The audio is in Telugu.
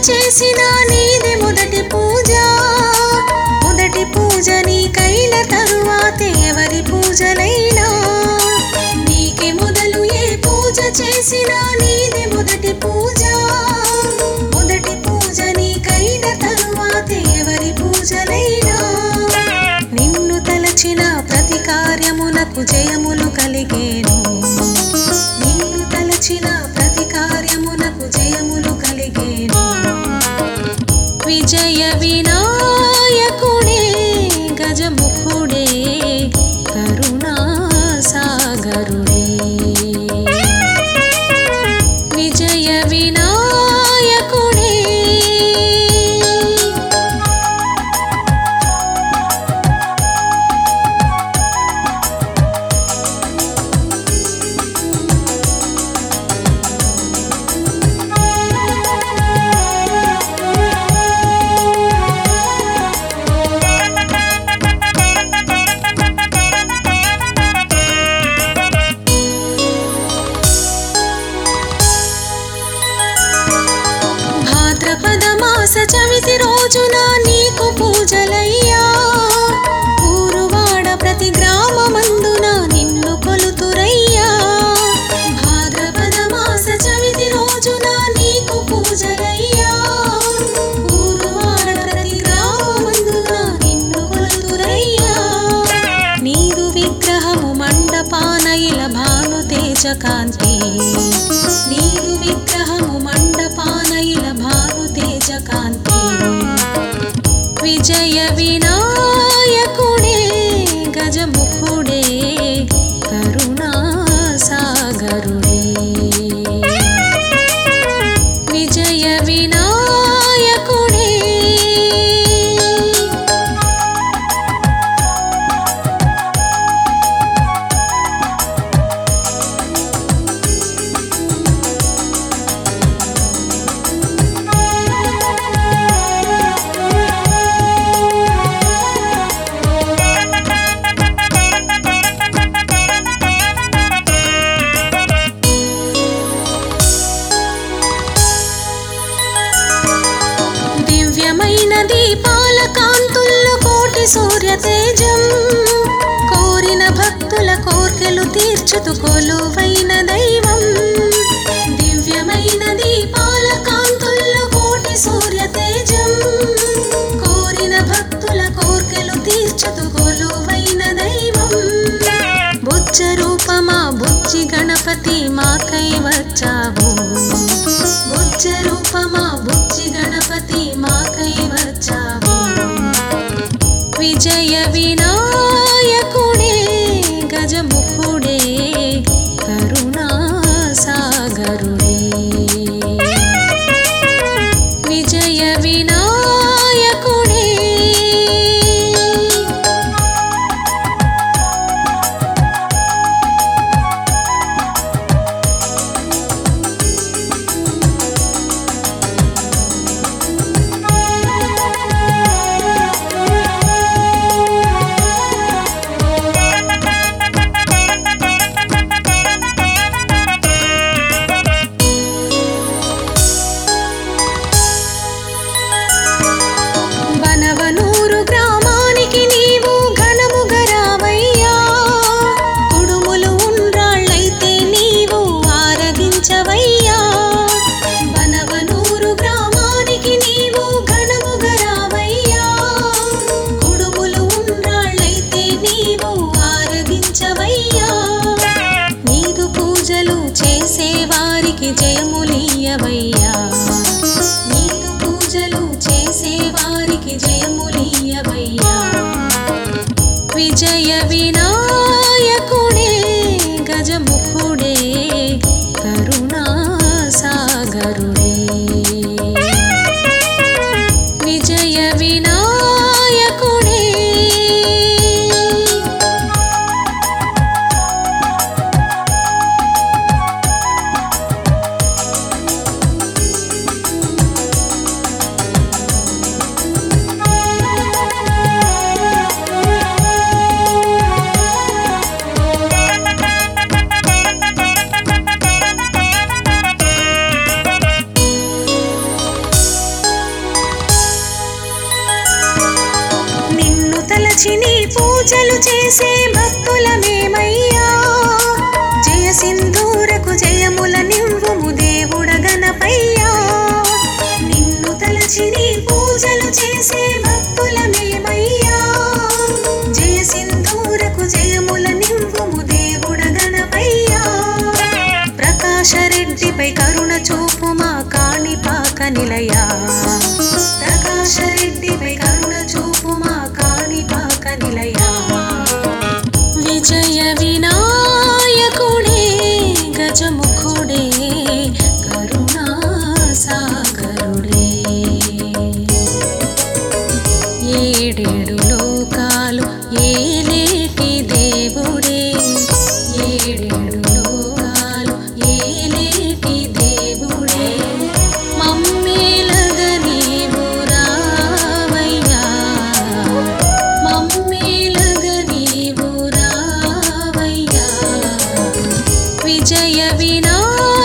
చేసిన నీది మొదటి పూజ మొదటి పూజ నీకైన తరువాతే ఎవరి పూజలైనా నీకే మొదలు ఏ పూజ చేసినా నీది మొదటి పూజ మొదటి పూజ నీకైన తరువాతే ఎవరి పూజలైనా నిన్ను తలచిన ప్రతి కార్యమునకు జయములు కలిగేను నిన్ను తలచిన ప్రతి కార్యమునకు జయములు కలిగేను విజయ వినాయకుడే గజముఖుడే కరుణా సాగరుడే విజయ వినాయకుడే భాద్రపద మాస చవితి రోజున నీకు పూజలయ్యా ఊరువాడ ప్రతి గ్రామమందున నిన్ను కొలుతురయ్యా భాద్రపద మాస చవితి రోజున నీకు పూజలయ్యా ఊరువాడ ప్రతి గ్రామమందున నిన్ను కొలుతురయ్యా నీదు విగ్రహము మండపాన ఇల భాను తేజ కాంతి నీదు విగ్రహము మండపాన ఇల భాను తేజ కాంతి విజయ వినాయకుడే గజముఖుడే కరుణా సాగరుడే విజయ వినాయకుడే దివ్యమైన దీపాల కాంతుల్లో కోటి సూర్య తేజం కోరిన భక్తుల కోర్కెలు తీర్చుతు కొలువైన దైవం దివ్యమైన దీపాల కాంతుల్లో కోటి సూర్య తేజం కోరిన భక్తుల కోర్కెలు తీర్చుతు కొలువైన దైవం బుజ్జ రూపమా బుజ్జి గణపతి మాకై వచ్చావు బుజ్జ రూపమా బుజ్జి గణపతి మాకై వచ్చావు విజయ వినాయకుడే గజముఖుడే కరుణా సాగరుడే విజయ వినాయకుడే వనవనూరు గ్రామానికి నీవు ఘనముగా రావయ్యా కుడుములు ఉండ్రాళ్ళైతే నీవు ఆరగించవయ్యా వనవనూరు గ్రామానికి నీవు ఘనముగా రావయ్యా కుడుములు ఉండ్రాళ్ళైతే నీవు ఆరగించవయ్యా నీదు పూజలు చేసే వారికి జయములీయవయ్యా నీదు పూజలు చేసే వారికి జయములీయవయ్యా విజయ వినాయకుడే గజముఖుడే కరుణా సాగరుడే విజయ వినాయకుడే తలచి నీ పూజలు చేసే భక్తులమేమయ్యా జయ సింధూరకు జయముల నివ్వుము దేవుడ గణపయ్యా నిన్ను తలచి నీ పూజలు చేసే భక్తులమేమయ్యా జయ సింధూరకు జయముల నివ్వుము దేవుడ గణపయ్యా ప్రకాశరెడ్డిపై కరుణ చూపు మా కాణిపాక నిలయా ప్రకాశరెడ్డిపై కరుణ చూపు మా కాణిపాక నిలయా విజయ వినాయకుడే గజముఖుడే కరుణా సాగరుడే ఏడేడు లోకాలు ఏలేటి దేవుడే ఏడేడు లోకాలు ఏలేటి దేవుడే మమ్మేలగ నీవు రావయ్యా మమ్మేలగ నీవు రావయ్యా విజయ వినా